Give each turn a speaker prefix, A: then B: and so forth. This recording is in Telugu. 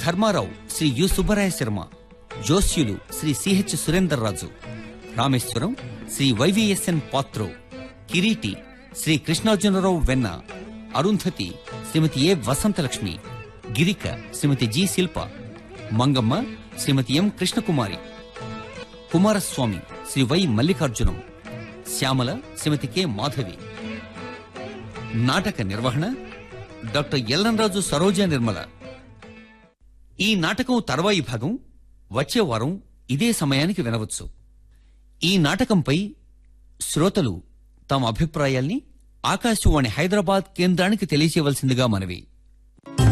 A: Dharmarao Sri U Subbaraya Sarma Josyulu Sri CH Surender Raju Rameswaram Sri Y V S N Patro Kireeti Sri Krishnarjunarao Venna Arundhati Srimati A Vasanthalakshmi Girika Srimati G Shilpa Mangamma Srimati M Krishnakumari Kumaraswamy Sri Y Mallikarjunam Shyamala Srimati K Madhavi నాటక నిర్వహణ డాక్టర్ ఎల్లంరాజు సరోజ నిర్మల ఈ నాటకం తర్వాయి భాగం వచ్చే వారం ఇదే సమయానికి వినవచ్చు ఈ నాటకంపై శ్రోతలు తమ అభిప్రాయాల్ని ఆకాశవాణి హైదరాబాద్ కేంద్రానికి తెలియచేయవలసిందిగా మనవి